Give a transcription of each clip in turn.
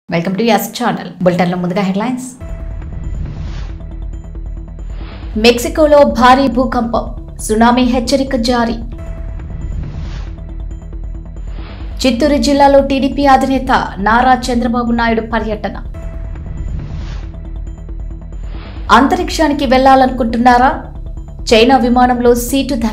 Welcome to yes channel బులెటిన్లో ముందుగా headlines మెక్సికోలో భారీ భూకంపం సునామీ హెచ్చరిక జారీ చిత్తూరు జిల్లాలో టీడీపీ అధినేత నారా చంద్రబాబు నాయుడు పర్యటన అంతరిక్షానికి వెళ్లాలనుకుంటున్నారా చైనా విమానంలో సీటు ధర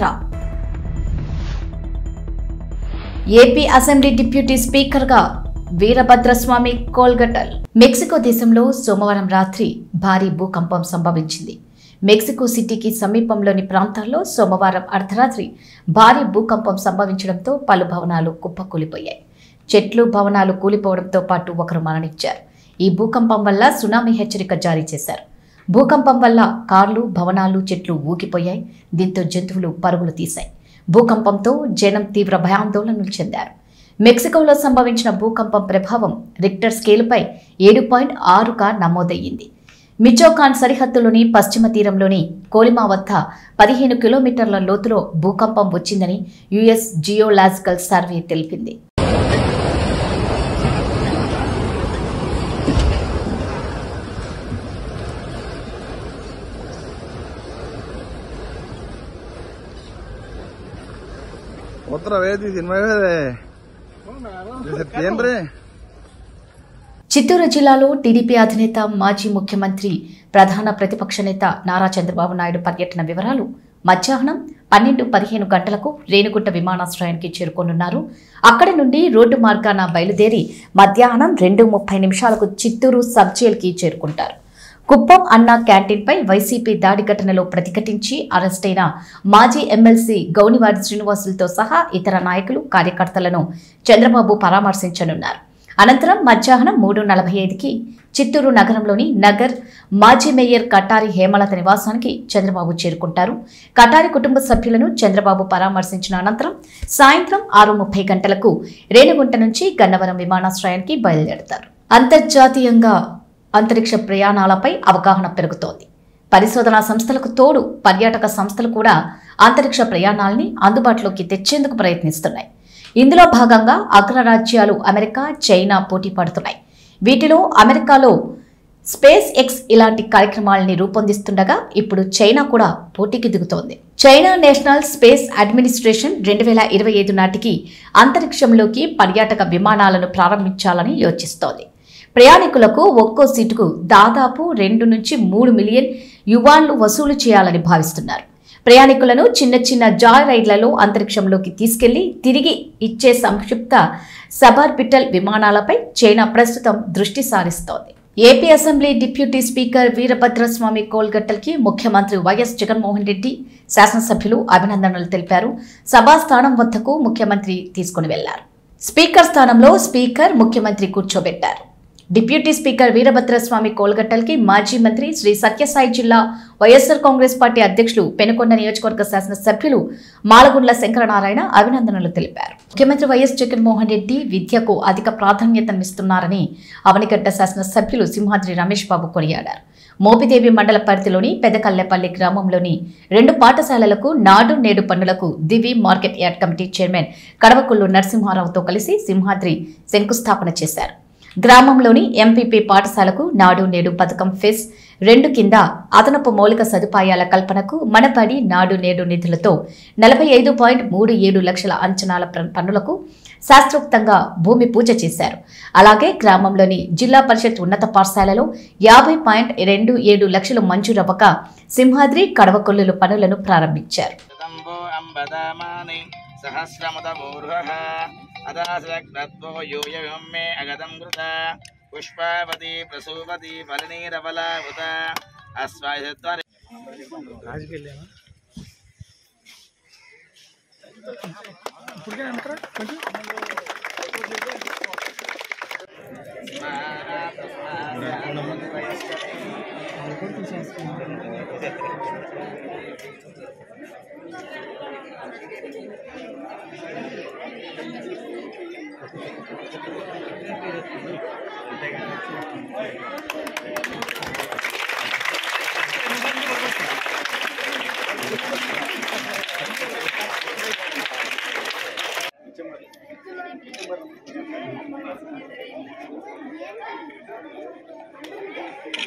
ఏపీ అసెంబ్లీ డిప్యూటీ స్పీకర్గా వీరభద్రస్వామి కోల్గటల్ మెక్సికో దేశంలో సోమవారం రాత్రి భారీ భూకంపం సంభవించింది మెక్సికో సిటీకి సమీపంలోని ప్రాంతాల్లో సోమవారం అర్ధరాత్రి భారీ భూకంపం సంభవించడంతో పలు భవనాలు కుప్పకూలిపోయాయి చెట్లు భవనాలు కూలిపోవడంతో పాటు ఒకరు మరణించారు ఈ భూకంపం వల్ల సునామీ హెచ్చరిక జారీ చేశారు భూకంపం వల్ల కార్లు భవనాలు చెట్లు ఊగిపోయాయి దీంతో జంతువులు పరుగులు తీశాయి భూకంపంతో జనం తీవ్ర భయాందోళనలు చెందారు మెక్సికోలో సంభవించిన భూకంపం ప్రభావం రిక్టర్ స్కేలుపై ఏడు పాయింట్ ఆరుగా నమోదయ్యింది మిచోకాన్ సరిహద్దులోని పశ్చిమ తీరంలోని కోలిమా వద్ద పదిహేను కిలోమీటర్ల లోతులో భూకంపం వచ్చిందని యుఎస్ జియోలాజికల్ సర్వే తెలిపింది Otra vez 19 de, de septiembre. Chittoor జిల్లాలో టీడీపీ అధినేత మాజీ ముఖ్యమంత్రి ప్రధాన ప్రతిపక్ష నేత నారా చంద్రబాబు నాయుడు పర్యటన వివరాలు మధ్యాహ్నం పన్నెండు పదిహేను గంటలకు రేణుగుంట విమానాశ్రయానికి చేరుకోనున్నారు అక్కడి నుండి రోడ్డు మార్గాన బయలుదేరి మధ్యాహ్నం రెండు ముప్పై నిమిషాలకు చిత్తూరు సబ్ జైలుకి చేరుకుంటారు కుప్పం అన్న క్యాంటీన్పై వైసీపీ దాడి ఘటనలో ప్రతిఘటించి అరెస్టైన మాజీ ఎమ్మెల్సీ గౌనివారి శ్రీనివాసులతో సహా ఇతర నాయకులు కార్యకర్తలను చంద్రబాబు పరామర్శించనున్నారు అనంతరం మధ్యాహ్నం మూడు నలభై ఐదుకి చిత్తూరు నగరంలోని నగర్ మాజీ మేయర్ కటారి హేమలత నివాసానికి చంద్రబాబు చేరుకుంటారు కటారి కుటుంబ సభ్యులను చంద్రబాబు పరామర్శించిన అనంతరం సాయంత్రం ఆరు ముప్పై గంటలకు రేణుగుంట నుంచి గన్నవరం విమానాశ్రయానికి బయలుదేరతారు అంతర్జాతీయంగా అంతరిక్ష ప్రయాణాలపై అవగాహన పెరుగుతోంది పరిశోధనా సంస్థలకు తోడు పర్యాటక సంస్థలు కూడా అంతరిక్ష ప్రయాణాల్ని అందుబాటులోకి తెచ్చేందుకు ప్రయత్నిస్తున్నాయి ఇందులో భాగంగా అగ్రరాజ్యాలు అమెరికా చైనా పోటీ పడుతున్నాయి వీటిలో అమెరికాలో స్పేస్ ఎక్స్ ఇలాంటి కార్యక్రమాలని రూపొందిస్తుండగా ఇప్పుడు చైనా కూడా పోటీకి దిగుతోంది చైనా నేషనల్ స్పేస్ అడ్మినిస్ట్రేషన్ రెండు వేల ఇరవై ఐదు నాటికి అంతరిక్షంలోకి పర్యాటక విమానాలను ప్రారంభించాలని యోచిస్తోంది ప్రయాణికులకు ఒక్కో సీటుకు దాదాపు రెండు నుంచి మూడు మిలియన్ యువాన్లు వసూలు చేయాలని భావిస్తున్నారు ప్రయాణికులను చిన్న చిన్న జాయ్ రైడ్లలో అంతరిక్షంలోకి తీసుకెళ్లి తిరిగి ఇచ్చే సంక్షిప్త సబార్బిటల్ విమానాలపై చైనా ప్రస్తుతం దృష్టి సారిస్తోంది AP assembly deputy speaker Veerabhadraswamy కోల్గట్టల్కి ముఖ్యమంత్రి వైఎస్ జగన్మోహన్ రెడ్డి శాసనసభ్యులు అభినందనలు తెలిపారు సభా స్థానం వద్దకు ముఖ్యమంత్రి తీసుకుని వెళ్లారు స్పీకర్ స్థానంలో స్పీకర్ ముఖ్యమంత్రి కూర్చోబెట్టారు డిప్యూటీ స్పీకర్ వీరభద్రస్వామి కోల్గట్టల్కి మాజీ మంత్రి శ్రీ సత్యసాయి జిల్లా వైఎస్సార్ కాంగ్రెస్ పార్టీ అధ్యక్షులు పెనుకొండ నియోజకవర్గ శాసనసభ్యులు మాలగుండ్ల శంకరనారాయణ అభినందనలు తెలిపారు ముఖ్యమంత్రి వైఎస్ జగన్మోహన్ రెడ్డి విద్యకు అధిక ప్రాధాన్యతనిస్తున్నారని అవనిగడ్డ శాసనసభ్యులు సింహాద్రి రమేష్ బాబు కొనియాడారు మోపిదేవి మండల పరిధిలోని పెదకల్లెపల్లి గ్రామంలోని రెండు పాఠశాలలకు నాడు నేడు పన్నులకు Divi market yard committee chairman Kadavakollu నరసింహారావుతో కలిసి సింహాద్రి శంకుస్థాపన చేశారు గ్రామంలోని ఎంపీపీ పాఠశాలకు నాడు నేడు పథకం ఫెస్ రెండు కింద అదనపు మౌలిక సదుపాయాల కల్పనకు మనపడి నాడు నేడు నిధులతో నలభై ఐదు పాయింట్ మూడు ఏడు లక్షల అంచనాల ప్ర- పన్నులకు శాస్త్రోక్తంగా భూమి పూజ చేశారు అలాగే గ్రామంలోని జిల్లా పరిషత్ ఉన్నత పాఠశాలలో యాభై పాయింట్ రెండు ఏడు లక్షలు మంజూరవ్వక సింహాద్రి కడవకొల్లులు పనులను ప్రారంభించారు శతంబో అంబదామాని సహస్రముదమూర్హః అదాసగ్నత్వో యూయమిమం మే అగదం కృత పుష్పావతి ప్రసూపతి ఫలనీరబలావృత అస్వాయత్వరి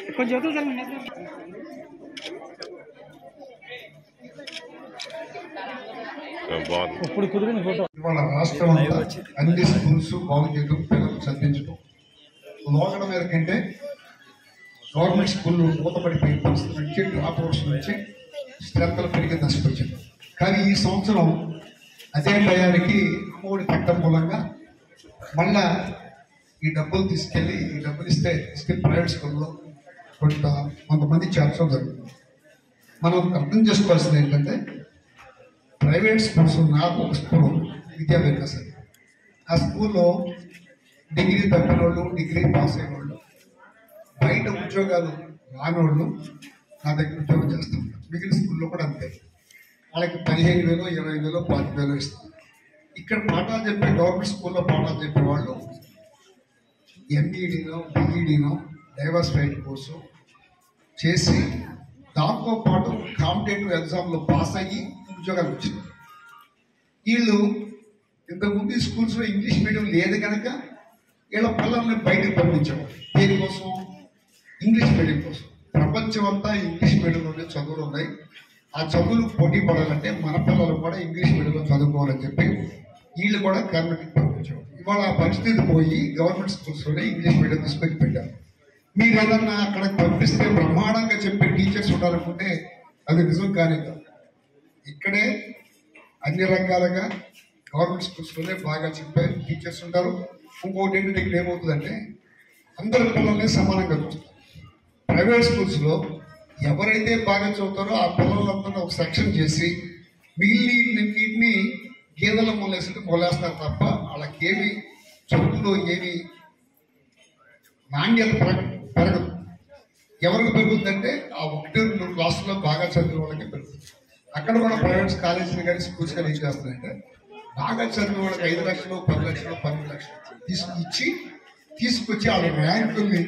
బాగుంది ఇవాళ రాష్ట్రం అంతా అన్ని స్కూల్స్ బాగు చేయడం పిల్లలు చదివించడం లోకల మీద కంటే గవర్నమెంట్ స్కూళ్ళు మూతపడిపోయిన పరిస్థితి నుంచి డ్రాప్ అవుట్స్ నుంచి స్ట్రెంత్లు పెరిగి నష్టపోయింది కానీ ఈ సంవత్సరం అదే టయానికి అమ్మఒడి తగ్గడం మూలంగా మళ్ళా ఈ డబ్బులు తీసుకెళ్ళి ఈ డబ్బులు ఇస్తే తీసుకెళ్ళి ప్రైవేట్ స్కూల్లో కొంత కొంతమంది చేర్చడం జరుగుతుంది మనం అర్థం చేసుకోవాల్సింది ఏంటంటే ప్రైవేట్ స్కూల్స్ నాకు ఒక స్కూల్ విద్యా వికాస్ అని. ఆ స్కూల్లో డిగ్రీ తప్పిన వాళ్ళు డిగ్రీ పాస్ అయిన వాళ్ళు బయట ఉద్యోగాలు రానోళ్ళు నా దగ్గర ఉద్యోగం చేస్తాం మిగిలిన స్కూల్లో కూడా అంతే వాళ్ళకి పదిహేను వేలు ఇరవై వేలు పాతిక వేలు ఇస్తాం ఇక్కడ పాఠాలు చెప్పే గవర్నమెంట్ స్కూల్లో పాఠాలు చెప్పే వాళ్ళు ఎంఈడీనో బిఈడీనో డైవర్సిఫైడ్ కోర్సు చేసి దాంతో పాటు కాంపిటేటివ్ ఎగ్జామ్లో పాస్ అయ్యి ఉద్యోగాలు వచ్చింది వీళ్ళు ఇంతకుముందు ఈ స్కూల్స్లో ఇంగ్లీష్ మీడియం లేదు కనుక వీళ్ళ పిల్లల్ని బయటకు పంపించేవారు దేనికోసం ఇంగ్లీష్ మీడియం కోసం ప్రపంచం అంతా ఇంగ్లీష్ మీడియంలోనే చదువులు ఉన్నాయి ఆ చదువులు పోటీ పడాలంటే మన పిల్లలు కూడా ఇంగ్లీష్ మీడియంలో చదువుకోవాలని చెప్పి వీళ్ళు కూడా గవర్నమెంట్కి పంపించేవారు ఇవాళ ఆ పరిస్థితి పోయి గవర్నమెంట్ స్కూల్స్లోనే ఇంగ్లీష్ మీడియం తీసుకొచ్చి పెట్టారు మీరు ఏదన్నా అక్కడ పంపిస్తే బ్రహ్మాండంగా చెప్పే టీచర్స్ ఉండాలనుకుంటే అది నిజం కానీ కాదు ఇక్కడే అన్ని రకాలుగా గవర్నమెంట్ స్కూల్స్లోనే బాగా చెప్పే టీచర్స్ ఉంటారు ఇంకోటి ఏంటంటే ఇక్కడ ఏమవుతుందంటే అందరి పిల్లల్ని సమానంగా చూస్తారు ప్రైవేట్ స్కూల్స్లో ఎవరైతే బాగా చదువుతారో ఆ పిల్లలందరినీ ఒక సెక్షన్ చేసి మిగిలినన్నింటినీ గేదెల మొలేసినట్టు మొలేస్తారు తప్ప వాళ్ళకి ఏమి చదువులో ఏమి నాణ్యత పెరగ పెరగదు ఎవరికి పెరుగుతుందంటే ఆ ఒకటి రెండు క్లాసుల్లో బాగా చదివిన వాళ్ళకి పెరుగుతుంది అక్కడ కూడా ప్రైవేట్ కాలేజీలు కానీ స్కూల్స్ కానీ ఏం చేస్తున్నాయంటే బాగా చదివిన వాళ్ళకి ఐదు లక్షలు పది లక్షలు పన్నెండు లక్షలు తీసుకు ఇచ్చి తీసుకొచ్చి వాళ్ళ ర్యాంకుల్ని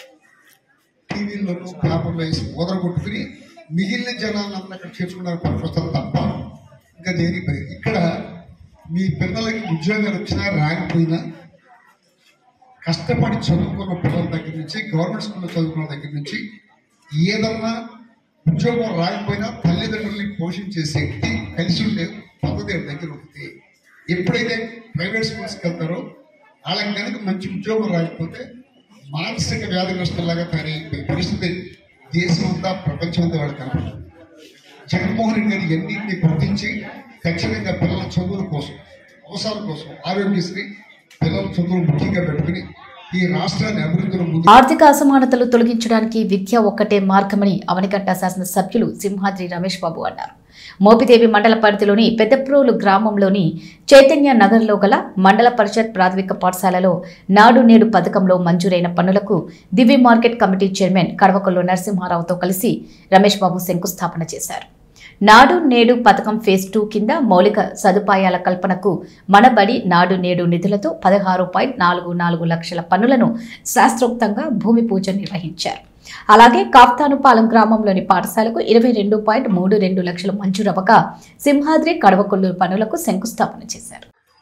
టీవీల్లోనూ పేపర్లో వేసి కొట్టుకుని మిగిలిన జనాలను అక్కడ చేర్చుకున్నారు పనికొస్తారు తప్ప ఇంకా దేనికి పని ఇక్కడ మీ పిల్లలకి ఉద్యోగాలు వచ్చినా రాకపోయినా కష్టపడి చదువుకున్న పిల్లల దగ్గర నుంచి గవర్నమెంట్ స్కూల్లో చదువుకున్న దగ్గర నుంచి ఏదన్నా ఉద్యోగం రాకపోయినా తల్లిదండ్రుల్ని పోషించే శక్తి కలిసి ఉండే పద్ధతి వీళ్ళ దగ్గర ఉంటుంది ఎప్పుడైతే ప్రైవేట్ స్కూల్స్కి వెళ్తారో వాళ్ళకి కనుక మంచి ఉద్యోగం రాకపోతే మానసిక వ్యాధిగ్రస్తులాగా తయారైపోయే పరిస్థితి దేశం అంతా ప్రపంచం అంతా వాళ్ళు కనపడుతుంది జగన్మోహన్ రెడ్డి గారు ఎన్నింటినీ గుర్తించి ఖచ్చితంగా పిల్లల చదువుల కోసం అవసరాల కోసం ఆరోగ్యశ్రీ పిల్లల చదువులు ముఖ్యంగా పెట్టుకుని ఈ రాష్ట్రాన్ని అభివృద్ధిలో ముందు ఆర్థిక అసమానతలు తొలగించడానికి విద్య ఒక్కటే మార్గమని అవనిగడ్డ శాసనసభ్యులు సింహాద్రి రమేష్ బాబు అన్నారు మోపిదేవి మండల పరిధిలోని పెద్దప్రోలు గ్రామంలోని చైతన్య నగర్లో గల మండల పరిషత్ ప్రాథమిక పాఠశాలలో నాడు నేడు పథకంలో మంజూరైన పనులకు Divya market committee chairman Kadavakollu నరసింహారావుతో కలిసి రమేష్ బాబు శంకుస్థాపన చేశారు నాడు నేడు పథకం ఫేజ్ టూ కింద మౌలిక సదుపాయాల కల్పనకు మనబడి నాడు నేడు నిధులతో పదహారు పాయింట్ నాలుగు నాలుగు లక్షల పనులను శాస్త్రోక్తంగా భూమి పూజ నిర్వహించారు అలాగే కాప్తానుపాలెం గ్రామంలోని పాఠశాలకు ఇరవై రెండు పాయింట్ మూడు రెండు లక్షలు మంజూరవ్వగా సింహాద్రి కడవకొల్లూరు పనులకు శంకుస్థాపన చేశారు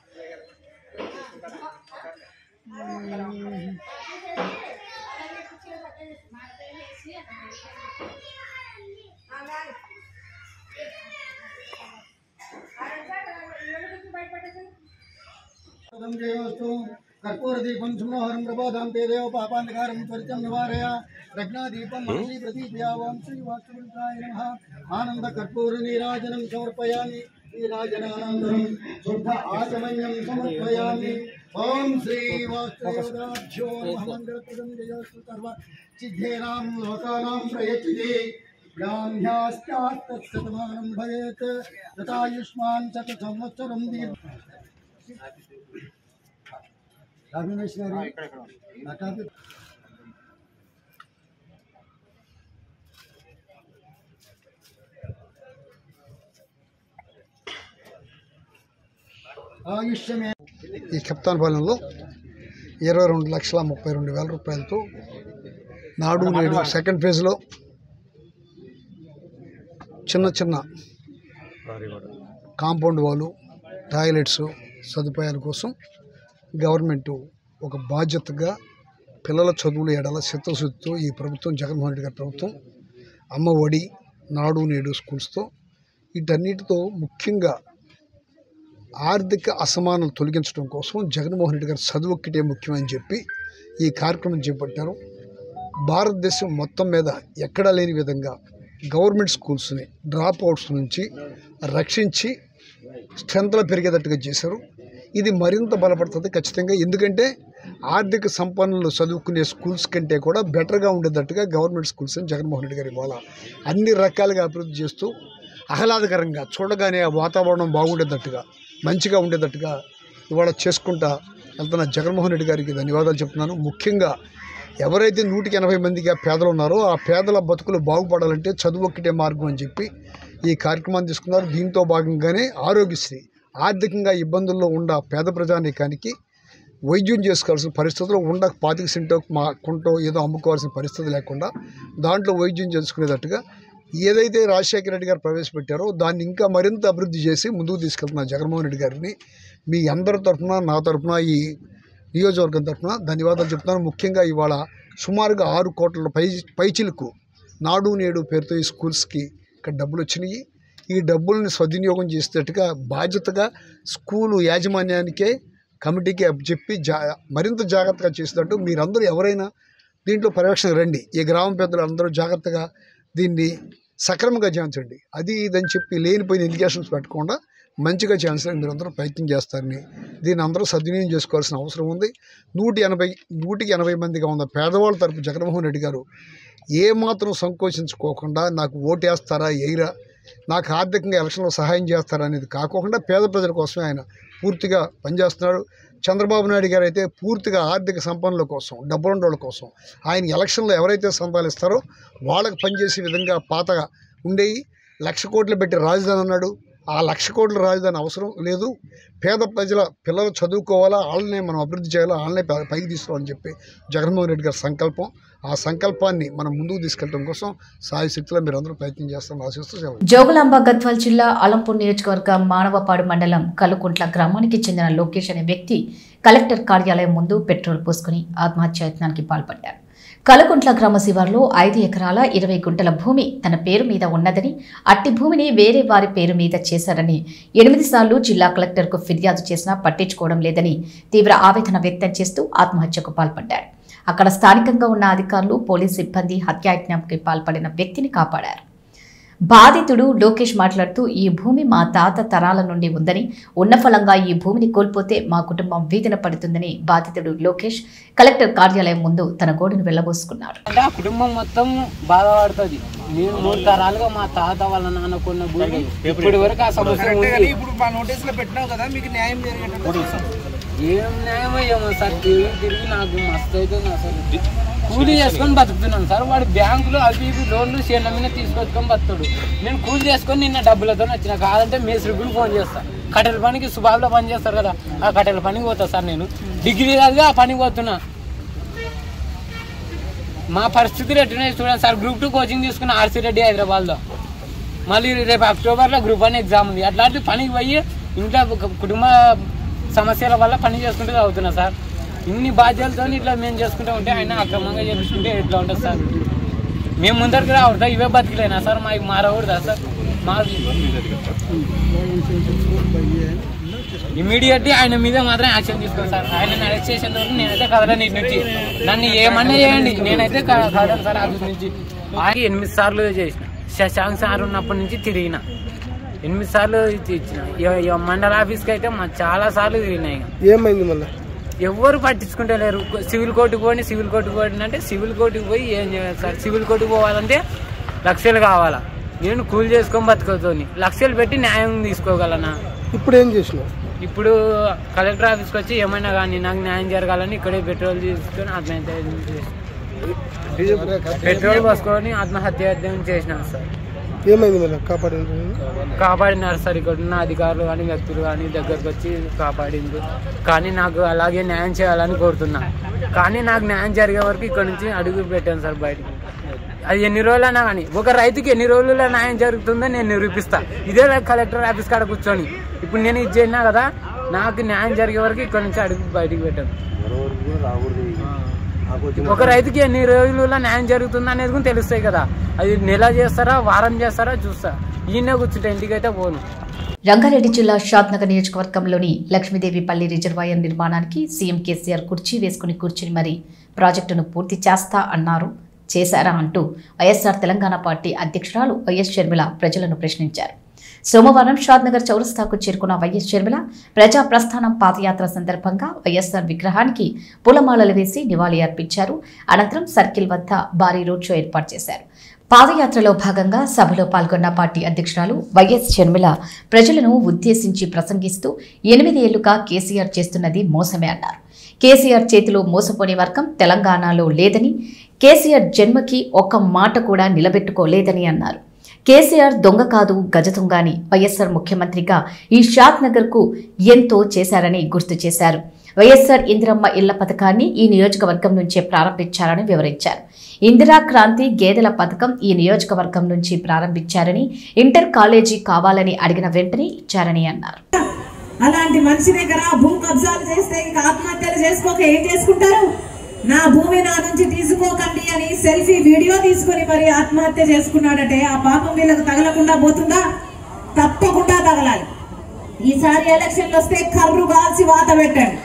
పదం జయోస్తు కర్పూరదీపం సుమనోహరం ప్రబోధం ते देव పాపాంధకారం త్వరితం నివారయ రజ్ఞాదీపం మనసి ప్రదీప్యా ఓం శ్రీ వాసుదేవాయ నమః ఆనంద కర్పూర నీరాజనం సమర్పయామి నీరాజనానంతరం శుద్ధ ఆచమన్యం సమర్పయామి ఓం శ్రీ వాసుదేవాభ్యో నమః మంగళప్రదం జయోస్తు సర్వ సిద్ధేనాం లోకానాం ప్రయచ్చతే బ్రాహ్మ్యాశ్చాత్తమానం భవేత్ తథాయుష్మాన్ శత సంవత్సరం దీర్ఘ రాఘవేష్ గారు నా టాపిక్ ఆయుష్యమే ఈ కెప్తాన్పాలెంలో ఇరవై రెండు లక్షల ముప్పై రెండు వేల రూపాయలతో నాడు నేడు సెకండ్ ఫేజ్లో చిన్న చిన్న కాంపౌండ్ వాలు టాయిలెట్స్ సదుపాయాల కోసం గవర్నమెంట్ ఒక బాధ్యతగా పిల్లల చదువుల ఎడల చిత్తశుద్ధితో ఈ ప్రభుత్వం జగన్మోహన్ రెడ్డి గారి ప్రభుత్వం అమ్మ ఒడి నాడు నేడు స్కూల్స్తో వీటన్నిటితో ముఖ్యంగా ఆర్థిక అసమానాలు తొలగించడం కోసం జగన్మోహన్ రెడ్డి గారు చదువు ఒక్కటే ముఖ్యమని చెప్పి ఈ కార్యక్రమం చేపట్టారు భారతదేశం మొత్తం మీద ఎక్కడా లేని విధంగా గవర్నమెంట్ స్కూల్స్ని డ్రాప్ అవుట్స్ నుంచి రక్షించి స్ట్రెంత్లో పెరిగేటట్టుగా చేశారు ఇది మరింత బలపడుతుంది ఖచ్చితంగా ఎందుకంటే ఆర్థిక సంపన్నులు చదువుకునే స్కూల్స్ కంటే కూడా బెటర్గా ఉండేటట్టుగా గవర్నమెంట్ స్కూల్స్ జగన్మోహన్ రెడ్డి గారి ఇవాళ అన్ని రకాలుగా అభివృద్ధి చేస్తూ ఆహ్లాదకరంగా చూడగానే ఆ వాతావరణం బాగుండేటట్టుగా మంచిగా ఉండేటట్టుగా ఇవాళ చేసుకుంటా వెళ్తున్న జగన్మోహన్ రెడ్డి గారికి ధన్యవాదాలు చెప్తున్నాను ముఖ్యంగా ఎవరైతే నూటికి ఎనభై మందిగా పేదలు ఉన్నారో ఆ పేదల బతుకులు బాగుపడాలంటే చదువు ఒక్కటే మార్గం అని చెప్పి ఈ కార్యక్రమాన్ని తీసుకున్నారు దీంతో భాగంగానే ఆరోగ్యశ్రీ ఆర్థికంగా ఇబ్బందుల్లో ఉన్న పేద ప్రజానీకానికి వైద్యం చేసుకోవాల్సిన పరిస్థితుల్లో ఉండ పాతిక సెంటో మా కుంటో ఏదో అమ్ముకోవాల్సిన పరిస్థితి లేకుండా దాంట్లో వైద్యం చేసుకునేటట్టుగా ఏదైతే రాజశేఖర రెడ్డి గారు ప్రవేశపెట్టారో దాన్ని ఇంకా మరింత అభివృద్ధి చేసి ముందుకు తీసుకెళ్తున్న జగన్మోహన్ రెడ్డి గారిని మీ అందరి తరఫున నా తరఫున ఈ నియోజకవర్గం తరఫున ధన్యవాదాలు చెప్తున్నాను ముఖ్యంగా ఇవాళ సుమారుగా ఆరు కోట్ల పై పైచిలకు నాడు నేడు పేరుతో ఈ స్కూల్స్కి ఇక్కడ డబ్బులు వచ్చినాయి ఈ డబ్బుల్ని సద్వినియోగం చేసేటట్టుగా బాధ్యతగా స్కూలు యాజమాన్యానికే కమిటీకి చెప్పి జా మరింత జాగ్రత్తగా చేసేటట్టు మీరందరూ ఎవరైనా దీంట్లో పర్యవేక్షణ రండి ఈ గ్రామ పెద్దలు అందరూ జాగ్రత్తగా దీన్ని సక్రమంగా చేయించండి అది ఇదని చెప్పి లేనిపోయిన ఇండికేషన్స్ పెట్టకుండా మంచిగా చేయించడానికి మీరు అందరూ ప్రయత్నం చేస్తారని దీన్ని అందరూ సద్వినియోగం చేసుకోవాల్సిన అవసరం ఉంది నూటి ఎనభై నూటికి ఎనభై మందిగా ఉన్న పేదవాళ్ళ తరపు జగన్మోహన్ రెడ్డి గారు ఏమాత్రం సంకోచించుకోకుండా నాకు ఓటేస్తారా వేయరా నాకు ఆర్థికంగా ఎలక్షన్లో సహాయం చేస్తారా అనేది కాకోకుండా పేద ప్రజల కోసమే ఆయన పూర్తిగా పనిచేస్తున్నాడు చంద్రబాబు నాయుడు గారు అయితే పూర్తిగా ఆర్థిక సంపన్నుల కోసం డబ్బులుండోళ్ళ కోసం ఆయన ఎలక్షన్లో ఎవరైతే సంతాలు ఇస్తారో వాళ్ళకి పనిచేసే విధంగా పాతగా ఉండేవి లక్ష కోట్లు పెట్టి రాజధాని అన్నాడు ఆ లక్ష కోట్ల రాజధాని అవసరం లేదు పేద ప్రజల పిల్లలు చదువుకోవాలా వాళ్ళనే మనం అభివృద్ధి చేయాలా వాళ్ళనే పై- పైకి తీసుకోవాలని చెప్పి జగన్మోహన్ రెడ్డి గారి సంకల్పం ఆ సంకల్పాన్ని మనం ముందుకు తీసుకెళ్ళడం కోసం సాయి శక్తిలో మీరు అందరూ ప్రయత్నం చేస్తామని ఆశిస్తూ సెలవు జోగులాంబ గద్వాల్ జిల్లా అలంపూర్ నియోజకవర్గం మానవపాడు మండలం కలుకుంట్ల గ్రామానికి చెందిన లోకేష్ అనే వ్యక్తి కలెక్టర్ కార్యాలయం ముందు పెట్రోల్ పోసుకుని ఆత్మహత్యాయత్నానికి పాల్పడ్డారు కలకుంట్ల గ్రామ శివార్లో ఐదు ఎకరాల ఇరవై గుంటల భూమి తన పేరు మీద ఉన్నదని అట్టి భూమిని వేరే వారి పేరు మీద చేశారని ఎనిమిది సార్లు జిల్లా కలెక్టర్కు ఫిర్యాదు చేసినా పట్టించుకోవడం లేదని తీవ్ర ఆవేదన వ్యక్తం చేస్తూ ఆత్మహత్యకు పాల్పడ్డాడు అక్కడ స్థానికంగా ఉన్న అధికారులు పోలీస్ సిబ్బంది హత్యాయజ్ఞంకి పాల్పడిన వ్యక్తిని కాపాడారు బాధితుడు లోకేష్ మాట్లాడుతూ ఈ భూమి మా తాత తరాల నుండి ఉందని ఉన్న ఫలంగా ఈ భూమిని కోల్పోతే మా కుటుంబం వీధిన పడుతుందని బాధితుడు లోకేష్ కలెక్టర్ కార్యాలయం ముందు తన గోడును వెళ్లబోసుకున్నాడు అంటే ఆ కుటుంబం మొత్తం బాధపడుతుంది నేను మూడు తరాలుగా మా తాత వాళ్ళ నాన్నకున్న భూమి ఇప్పటి వరకు ఆ సమస్య ఉంది ఇప్పుడు మా నోటీసులో పెట్టినావు కదా మీకు న్యాయం జరిగేటట్టు ఏం న్యాయమో ఏమో సార్ తిరిగి తిరిగి నాకు మస్తు అవుతుంది అసలు కూలీ చేసుకొని బతుకుతున్నాను సార్ వాడు బ్యాంకులో అవి ఇవి లోన్లు చేనుల మీద తీసుకొచ్చుకొని బతుకుతాడు నేను కూలీ చేసుకొని నిన్న డబ్బులతో వచ్చిన కాదంటే మేస్త్రికి ఫోన్ చేస్తా కట్టెల పనికి సుబాబులో పని చేస్తారు కదా ఆ కట్టెల పనికి పోతా సార్ నేను డిగ్రీ కాదుగా ఆ పనికి పోతున్నా మా పరిస్థితులు ఎట్లున్నాయి చూడండి సార్ గ్రూప్ టూ కోచింగ్ తీసుకున్న ఆర్సీ రెడ్డి హైదరాబాద్లో మళ్ళీ రేపు అక్టోబర్లో గ్రూప్ వన్ ఎగ్జామ్ ఉంది అట్లాంటి పనికి పోయి ఇంట్లో ఒక కుటుంబ సమస్యల వల్ల పని చేసుకుంటూ చదువుతున్నా సార్ ఇన్ని బాధ్యతలతో ఇట్లా మేము చేసుకుంటూ ఉంటే ఆయన అక్రమంగా చేసుకుంటే ఎట్లా ఉంటుంది సార్ మేము ముందరికి రావడదా ఇవే బతికలేనా సార్ మాకు మారకూడదా సార్ మా ఇమీడియట్లీ ఆయన మీద మాత్రం యాక్షన్ తీసుకోండి సార్ ఆయన అరెస్ట్ చేసేంత వరకు నేనైతే కదలని ఇటు నుంచి నన్ను ఏమన్నా చేయండి నేనైతే క- కదలను సార్ ఆఫీస్ నుంచి ఆయన ఎనిమిది సార్లు చేసిన శశాంక్ సార్ ఉన్నప్పటి నుంచి తిరిగిన ఎనిమిది సార్లు ఇచ్చి- ఇచ్చిన ఇ- ఇ- మండల ఆఫీస్కి అయితే మా చాలా సార్లు తిరిగినా ఇక ఏమైంది మళ్ళీ ఎవ్వరు పట్టించుకుంటలేరు సివిల్ కోర్టుకు పోండి సివిల్ కోర్టుకు పోండి అంటే సివిల్ కోర్టుకు పోయి ఏం చేయాలి సార్ సివిల్ కోర్టుకు పోవాలంటే లక్షలు కావాలా నేను కూలి చేసుకొని బతుకుతోని లక్షలు పెట్టి న్యాయం తీసుకోగలనా ఇప్పుడు ఏం చేసినావు ఇప్పుడు కలెక్టర్ ఆఫీస్కి వచ్చి ఏమైనా కానీ నాకు న్యాయం జరగాలని ఇక్కడే పెట్రోల్ తీసుకొని ఆత్మహత్య చేసిన పెట్రోల్ పోసుకొని ఆత్మహత్య చేసినాను సార్ ఏమైంది మళ్ళీ కాపాడింది కాపాడినారు సార్ ఇక్కడ ఉన్న అధికారులు కానీ వ్యక్తులు కానీ దగ్గరకు వచ్చి కాపాడింది కానీ నాకు అలాగే న్యాయం చేయాలని కోరుతున్నా కానీ నాకు న్యాయం జరిగే వరకు ఇక్కడ నుంచి అడుగు పెట్టాను సార్ బయటికి అది ఎన్ని రోజులైనా కానీ ఒక రైతుకి ఎన్ని రోజుల్లో న్యాయం జరుగుతుందో నేను నిరూపిస్తా ఇదే కలెక్టర్ ఆఫీస్ కాడ కూర్చొని ఇప్పుడు నేను ఇది చేసినా కదా నాకు న్యాయం జరిగే వరకు ఇక్కడ నుంచి అడుగు బయటికి పెట్టాను ఒక రైతుకి ఎన్ని రోజులలో న్యాయం జరుగుతుంది అనేది కూడా తెలుస్తాయి కదా అది నెల చేస్తారా వారం చేస్తారా చూస్తా ఈయనే కూర్చుంటే ఇంటికైతే పోను రంగారెడ్డి జిల్లా షాద్నగర్ నియోజకవర్గంలోని లక్ష్మీదేవిపల్లి రిజర్వాయర్ నిర్మాణానికి సీఎం కేసీఆర్ కుర్చీ వేసుకుని కూర్చుని మరి ప్రాజెక్టును పూర్తి చేస్తా అన్నారు చేశారా అంటూ వైఎస్ఆర్ తెలంగాణ పార్టీ అధ్యక్షురాలు వైఎస్ షర్మిల ప్రజలను ప్రశ్నించారు సోమవారం షాద్నగర్ చౌరస్తాకు చేరుకున్న వైఎస్ షర్మిల ప్రజా ప్రస్థానం పాదయాత్ర సందర్భంగా వైఎస్ఆర్ విగ్రహానికి పూలమాలలు వేసి నివాళి అర్పించారు అనంతరం సర్కిల్ వద్ద భారీ రోడ్ షో ఏర్పాటు చేశారు పాదయాత్రలో భాగంగా సభలో పాల్గొన్న పార్టీ అధ్యక్షురాలు వైఎస్ షర్మిల ప్రజలను ఉద్దేశించి ప్రసంగిస్తూ ఎనిమిది ఏళ్లుగా కేసీఆర్ చేస్తున్నది మోసమే అన్నారు కేసీఆర్ చేతిలో మోసపోని వర్గం తెలంగాణలో లేదని కేసీఆర్ జన్మకి ఒక్క మాట కూడా నిలబెట్టుకోలేదని అన్నారు కేసీఆర్ దొంగ కాదు గజదొంగ అని వైఎస్ఆర్ ముఖ్యమంత్రిగా ఈ షాద్ నగర్కు ఎంతో చేశారని గుర్తు చేశారు వైఎస్ఆర్ ఇందిరమ్మ ఇళ్ల పథకాన్ని ఈ నియోజకవర్గం నుంచే ప్రారంభించారని వివరించారు ఇందిరా క్రాంతి గేదెల పథకం ఈ నియోజకవర్గం నుంచి ప్రారంభించారని ఇంటర్ కాలేజీ కావాలని అడిగిన వెంటనే ఇచ్చారని అన్నారు అలాంటి మనిషి దగ్గర భూ కబ్జాలు చేస్తే ఇంకా ఆత్మహత్యలు చేసుకోక ఏం చేసుకుంటారు నా భూమి నా నుంచి తీసుకోకండి అని సెల్ఫీ వీడియో తీసుకొని మరి ఆత్మహత్య చేసుకున్నాడటే ఆ పాపం వీళ్ళకు తగలకుండా పోతుందా తప్పకుండా తగలాలి ఈసారి ఎలక్షన్లు వస్తే కర్రు కాల్చి వాత పెట్టండి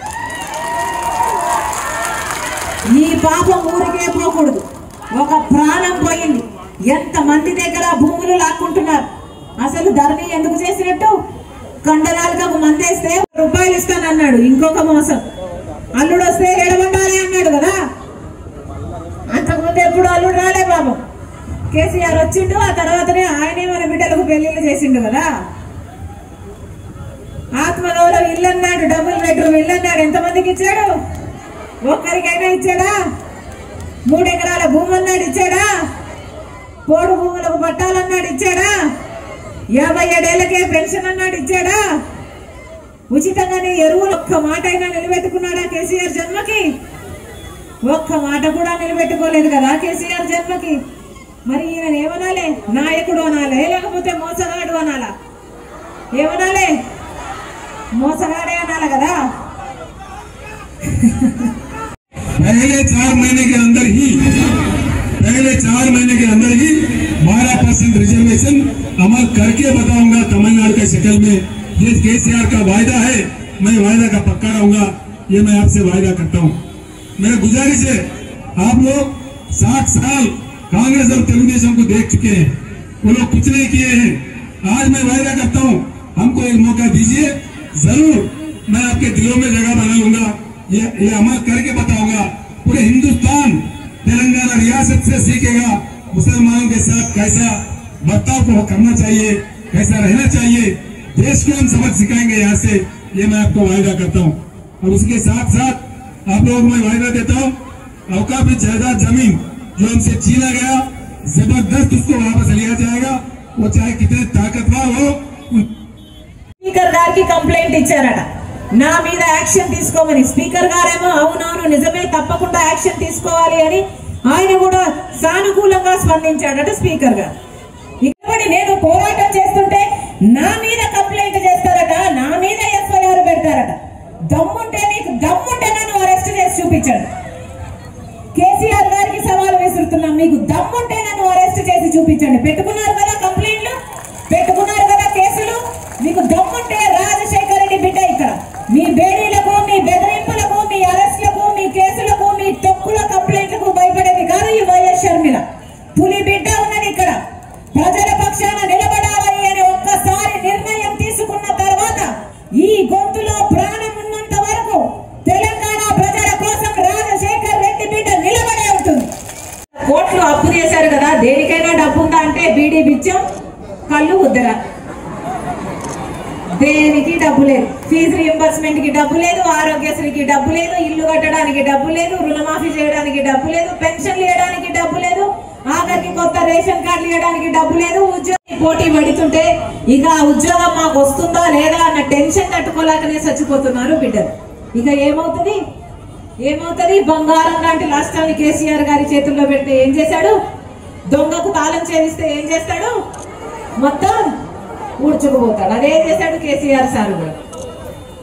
ఈ పాపం ఊరికే పోకూడదు ఒక ప్రాణం పోయింది ఎంత మంది దగ్గర భూములు లాక్కుంటున్నారు అసలు ధరణి ఎందుకు చేసినట్టు కండరాలకు మందేస్తే రూపాయలు ఇస్తానన్నాడు ఇంకొక మోసం అల్లుడు వస్తే ఏడవండాలి అన్నాడు కదా అంతకుముందు ఎప్పుడు అల్లుడు రాలే బాబు కేసీఆర్ వచ్చిండు ఆ తర్వాతనే ఆయనే మన బిడ్డలకు పెళ్లిళ్ళు చేసిండు కదా ఆత్మగౌరవ ఇల్లు అన్నాడు డబుల్ బెడ్రూమ్ ఇల్లు అన్నాడు ఎంతమందికి ఇచ్చాడు ఒక్కరికైనా ఇచ్చాడా మూడు ఎకరాల భూమి అన్నాడు ఇచ్చాడా పోడు భూములకు పట్టాలన్నాడు ఇచ్చాడా యాభై ఏడేళ్లకే పెన్షన్ అన్నాడు ఇచ్చాడా ఉచితంగానే ఎరువులు ఒక్క మాట అయినా నిలబెట్టుకున్నాడా కేసీఆర్ జన్మకి ఒక్క మాట కూడా నిలబెట్టుకోలేదు కదా కేసీఆర్ జన్మకి మరి ఈయన ఏమనాలే నాయకుడు అనాలే లేకపోతే మోసగాడు అనాలా ఏమనాలే మోసగాడే అనాలి కదా पहले चार महीने के अंदर ही पहले चार महीने के अंदर ही बारह परसेंट रिजर्वेशन अमल करके बताऊंगा तमिलनाडु के शक्ल में ये केसीआर का वायदा है मैं वायदा का पक्का रहूंगा ये मैं आपसे वायदा करता हूँ मेरा गुजारिश है आप लोग साठ साल कांग्रेस और तेलुगुदेशम को देख चुके हैं वो लोग कुछ नहीं किए हैं आज मैं वायदा करता हूँ हमको एक मौका दीजिए जरूर मैं आपके दिलों में जगह बना लूंगा ये ये अमल करके बताऊंगा पूरे हिंदुस्तान तेलंगाना रियासत से सीखेगा मुसलमानों के साथ कैसा बर्ताव को करना चाहिए कैसा रहना चाहिए देश को हम सबक सिखाएंगे यहाँ से ये मैं आपको वायदा करता हूँ और उसके साथ साथ आप लोगों को मैं वायदा देता हूँ अवकाफी जायदाद जमीन जो हमसे छीना गया जबरदस्त उसको वापस लिया जाएगा वो चाहे कितने ताकतवर हो उन స్పీకర్ గారికి కంప్లైంట్ ఇచ్చారట నా మీద యాక్షన్ తీసుకోమని స్పీకర్ గారేమో అవునవును నిజమే తప్పకుండా యాక్షన్ తీసుకోవాలి అని ఆయన కూడా సానుకూలంగా స్పందించాడట స్పీకర్ గారు ఇక్కడ నేను పోరాటం చేస్తుంటే నా మీద కంప్లైంట్ చేస్తారట నా మీద ఎఫ్ఐఆర్ పెడతారట దమ్ముంటే మీకు దమ్ముంటే నన్ను అరెస్ట్ చేసి చూపించండి కేసీఆర్ గారికి సవాల్ విసురుతున్నాం మీకు దమ్ముంటే నన్ను అరెస్ట్ చేసి చూపించండి పెట్టుకున్నారు కదా కంప్లైంట్లు పెట్టుకున్నారు కదా కేసులు మీకు దమ్ముంటే రాజశేఖర రెడ్డి బిడ్డ ఇక్కడ మీ బేడీలకు మీ బెదిరింపులకు మీ అరెస్ట్లకు మీ కేసులకు మీ తొక్కుల కంప్లైంట్లకు భయపడేది కాదు ఈ వైఎస్ షర్మిల పులి బిడ్డ ఉన్నది ఇక్కడ ప్రజల పక్షాన నిలబడాలని అని ఒక్కసారి నిర్ణయం తీసుకున్న తర్వాత ఈ గొంతులో ప్రాణం ఉన్నంత వరకు తెలంగాణ ప్రజల కోసం రాజశేఖర్ రెడ్డి బిడ్డ నిలబడే ఉంటుంది కోట్లు అప్పు చేశారు కదా దేనికైనా డబ్బు ఉందా అంటే బీడీ బిచ్చం కళ్ళు ఉద్దర దేనికి డబ్బు లేదు ఫీజు రియంబర్స్మెంట్ కి డబ్బు లేదు ఆరోగ్యశ్రీకి డబ్బు లేదు ఇల్లు కట్టడానికి డబ్బు లేదు రుణమాఫీ చేయడానికి డబ్బు లేదు పెన్షన్లు ఇవ్వడానికి డబ్బు లేదు ఆఖరికి కొత్త రేషన్ కార్డులు ఇవ్వడానికి డబ్బు లేదు ఉద్యోగం పోటీ పడుతుంటే ఇక ఆ ఉద్యోగం మాకు వస్తుందా లేదా అన్న టెన్షన్ తట్టుకోలేకనే చచ్చిపోతున్నారు బిడ్డలు ఇక ఏమవుతుంది ఏమవుతుంది బంగారం లాంటి రాష్ట్రాన్ని కేసీఆర్ గారి చేతుల్లో పెడితే ఏం చేశాడు దొంగకు తాళం చేరిస్తే ఏం చేస్తాడు మొత్తం ఊడ్చుకుపోతాడు అదే చేశాడు కేసీఆర్ సార్ కూడా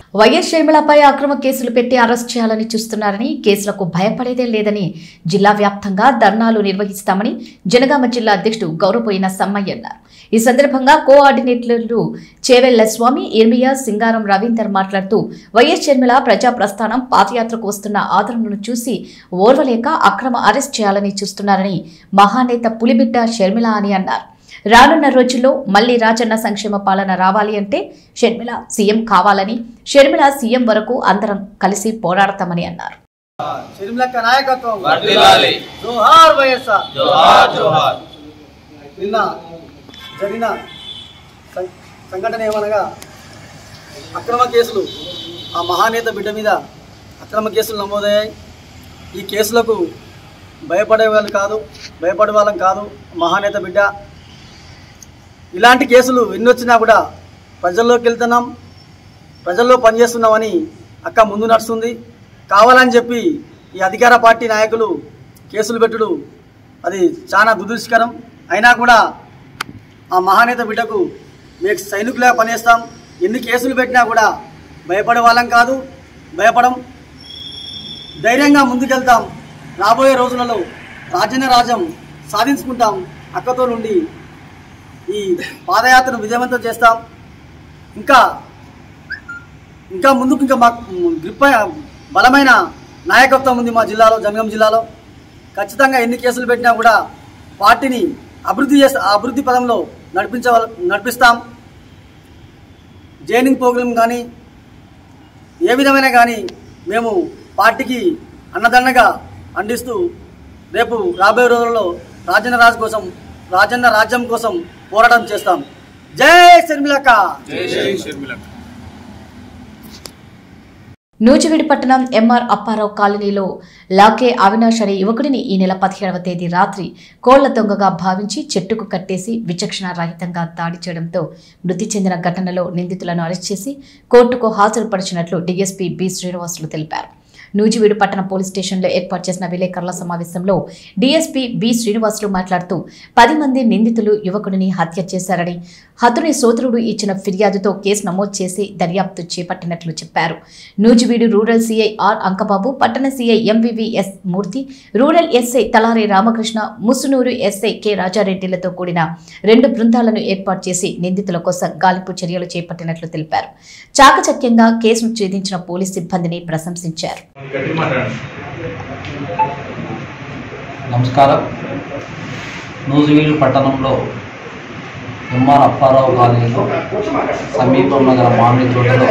వైఎస్ షర్మిలపై అక్రమ కేసులు పెట్టి అరెస్ట్ చేయాలని చూస్తున్నారని కేసులకు భయపడేదే లేదని జిల్లా వ్యాప్తంగా ధర్నాలు నిర్వహిస్తామని జనగామ జిల్లా అధ్యక్షుడు గౌరవపోయిన సమ్మయ్య అన్నారు ఈ సందర్భంగా కోఆర్డినేటర్లు చేవెళ్ల స్వామి ఇర్మియా సింగారం రవీందర్ మాట్లాడుతూ వైఎస్ షర్మిల ప్రజా ప్రస్థానం పాదయాత్రకు వస్తున్న ఆదరణను చూసి ఓర్వలేక అక్రమ అరెస్ట్ చేయాలని చూస్తున్నారని మహానేత పులిబిడ్డ షర్మిల అని అన్నారు రానున్న రోజుల్లో మళ్లీ రాజన్న సంక్షేమ పాలన రావాలి అంటే షర్మిల సీఎం కావాలని షర్మిల సీఎం వరకు అందరం కలిసి పోరాడతామని అన్నారు షర్మిలక్క నాయకత్వం వర్ధిల్లాలి. జోహార్ వైఎస్ఆర్ జోహార్, జోహార్. నిన్న జరిగిన సం- సంఘటన ఏమనగా అక్రమ కేసులు ఆ మహానేత బిడ్డ మీద అక్రమ కేసులు నమోదయ్యాయి ఈ కేసులకు భయపడే వాళ్ళు కాదు భయపడే వాళ్ళం కాదు మహానేత బిడ్డ ఇలాంటి కేసులు ఎన్ని వచ్చినా కూడా ప్రజల్లోకి వెళ్తున్నాం ప్రజల్లో పనిచేస్తున్నామని అక్క ముందు నడుస్తుంది కావాలని చెప్పి ఈ అధికార పార్టీ నాయకులు కేసులు పెట్టుడు అది చాలా దురదృష్టకరం అయినా కూడా ఆ మహానేత బిడ్డకు మీకు సైనికులుగా పనిచేస్తాం ఎన్ని కేసులు పెట్టినా కూడా భయపడే వాళ్ళం కాదు భయపడం ధైర్యంగా ముందుకెళ్తాం రాబోయే రోజులలో రాజ్యాన్ని రాజ్యం సాధించుకుంటాం అక్కతో నుండి ఈ పాదయాత్రను విజయవంతం చేస్తాం ఇంకా ఇంకా ముందుకు ఇంకా మా గ్రిప్ బలమైన నాయకత్వం ఉంది మా జిల్లాలో జనగం జిల్లాలో ఖచ్చితంగా ఎన్ని కేసులు పెట్టినా కూడా పార్టీని అభివృద్ధి చేస్తా అభివృద్ధి పదంలో నడిపించ నడిపిస్తాం జైనింగ్ ప్రోగ్రాం కానీ ఏ విధమైన కానీ మేము పార్టీకి అన్నదండగా అందిస్తూ రేపు రాబోయే రోజుల్లో రాజన్న రాజు కోసం రాజన్న రాజ్యం కోసం పోరాటం చేస్తాం జై శర్మిలక్క నూజివీడు పట్టణం ఎంఆర్ అప్పారావు కాలనీలో లాకే అవినాష్ అనే యువకుడిని ఈ నెల పదిహేడవ తేదీ రాత్రి కోళ్ల దొంగగా భావించి చెట్టుకు కట్టేసి విచక్షణ రహితంగా దాడి చేయడంతో మృతి చెందిన ఘటనలో నిందితులను అరెస్ట్ చేసి కోర్టుకు హాజరుపరిచినట్లు డీఎస్పీ బి శ్రీనివాసులు తెలిపారు నూజివీడు పట్టణ పోలీస్ స్టేషన్లో ఏర్పాటు చేసిన విలేకరుల సమావేశంలో డీఎస్పీ బి శ్రీనివాసులు మాట్లాడుతూ పది మంది నిందితులు యువకుడిని హత్య చేశారని హతుని సోదరుడు ఇచ్చిన ఫిర్యాదుతో కేసు నమోదు చేసి దర్యాప్తు చేపట్టినట్లు చెప్పారు Nuzvid rural CI R Ankababu పట్టణ CI MVVS Murthy rural SI Talari Ramakrishna Musunuru SI K రాజారెడ్డిలతో కూడిన రెండు బృందాలను ఏర్పాటు చేసి నిందితుల కోసం గాలింపు చర్యలు చేపట్టినట్లు తెలిపారు చాకచక్యంగా కేసును ఛేదించిన పోలీస్ సిబ్బందిని ప్రశంసించారు నమస్కారం నూజివీడు పట్టణంలో ఎంఆర్ అప్పారావు కాలనీలో సమీపంలో గల మామిడి తోటలో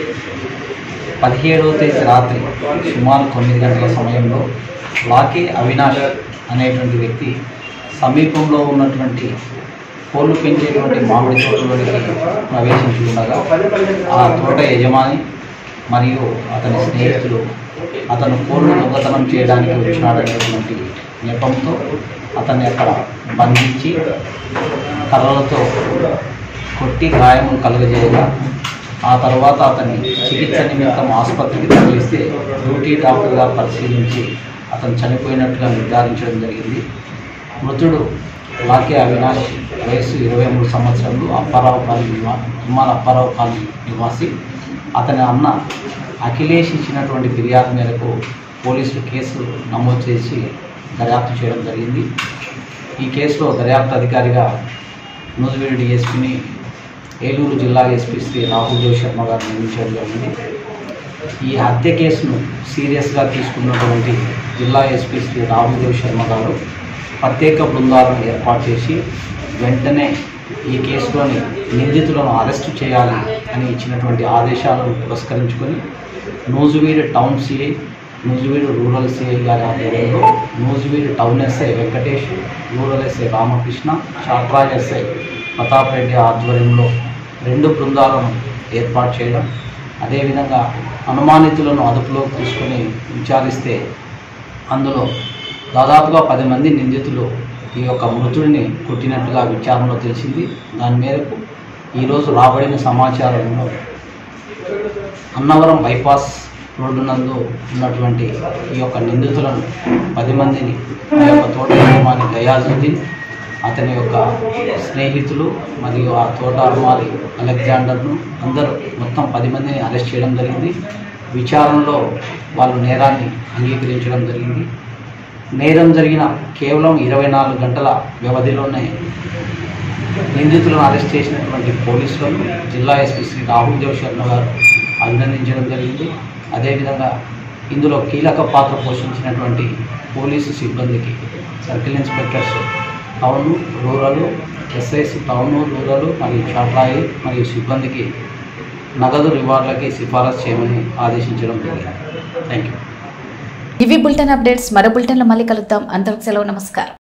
పదిహేడవ తేదీ రాత్రి సుమారు తొమ్మిది గంటల సమయంలో లాకే అవినాష్ అనేటువంటి వ్యక్తి సమీపంలో ఉన్నటువంటి కోళ్ళు పెంచేటువంటి మామిడి తోటలోనికి ప్రవేశించుకుండగా ఆ తోట యజమాని మరియు అతని స్నేహితులు అతను కోళ్ళు దొంగతనం చేయడానికి వచ్చినాడనేటువంటి నెపంతో అతన్ని అక్కడ బంధించి కర్రలతో కొట్టి గాయములు కలుగజేయగా ఆ తర్వాత అతన్ని చికిత్స నిమిత్తం ఆసుపత్రికి తరలిస్తే డ్యూటీ డాక్టర్గా పరిశీలించి అతను చనిపోయినట్టుగా నిర్ధారించడం జరిగింది మృతుడు లాకే అవినాష్ వయసు ఇరవై మూడు సంవత్సరాలు అప్పారావు కాలనీ నివా తిమ్మాల అప్పారావు కాలనీ నివాసి అతని అన్న అఖిలేష్ ఇచ్చినటువంటి ఫిర్యాదు మేరకు పోలీసులు కేసు నమోదు చేసి దర్యాప్తు చేయడం జరిగింది ఈ కేసులో దర్యాప్తు అధికారిగా నూజివీడు డిఎస్పీని ఏలూరు జిల్లా ఎస్పీ శ్రీ రాహుల్ దేవ్ శర్మ గారు నియమించడం జరిగింది ఈ హత్య కేసును సీరియస్గా తీసుకున్నటువంటి జిల్లా ఎస్పీ శ్రీ రాహుల్ దేవ్ శర్మ గారు ప్రత్యేక బృందాలను ఏర్పాటు చేసి వెంటనే ఈ కేసులోని నిందితులను అరెస్టు చేయాలి అని ఇచ్చినటువంటి ఆదేశాలను పురస్కరించుకొని Nuzvid town CI Nuzvid rural CI గారి ఆధ్వర్యంలో Nuzvid town SI Venkatesh rural SI Ramakrishna షాట్రాజ్ ఎస్ఐ ప్రతాప్ రెడ్డి ఆధ్వర్యంలో రెండు బృందాలను ఏర్పాటు చేయడం అదేవిధంగా అనుమానితులను అదుపులోకి తీసుకొని విచారిస్తే అందులో దాదాపుగా పది మంది నిందితులు ఈ యొక్క మృతుడిని కొట్టినట్టుగా విచారణలో తెలిసింది దాని మేరకు ఈరోజు రాబడిన సమాచారంలో అన్నవరం బైపాస్ రోడ్డు నందు ఉన్నటువంటి ఈ యొక్క నిందితులను పది మందిని ఆ యొక్క తోట యజమాని గయాజుద్దీన్ అతని యొక్క స్నేహితులు మరియు ఆ తోట అమ్మాలి అలెగ్జాండర్ను అందరూ మొత్తం పది మందిని అరెస్ట్ చేయడం జరిగింది విచారణలో వాళ్ళు నేరాన్ని అంగీకరించడం జరిగింది నేరం జరిగిన కేవలం ఇరవై నాలుగు గంటల వ్యవధిలోనే నిందితులను అరెస్ట్ చేసినటువంటి పోలీసులను జిల్లా ఎస్పీ శ్రీ రాహుల్ దేవ్ శర్మ గారు అభినందించడం జరిగింది అదేవిధంగా ఇందులో కీలక పాత్ర పోషించినటువంటి పోలీసు సిబ్బందికి circle inspectors town rural SIs town rural మరియు షాప్రాయి మరియు సిబ్బందికి నగదు రివార్డులకి సిఫారసు చేయమని ఆదేశించడం జరిగింది థ్యాంక్ యూ ఇవి బులెటిన్ అప్డేట్స్ మరో బులెటిన్లో మళ్ళీ కలుద్దాం అందరికి సెలవు నమస్కారం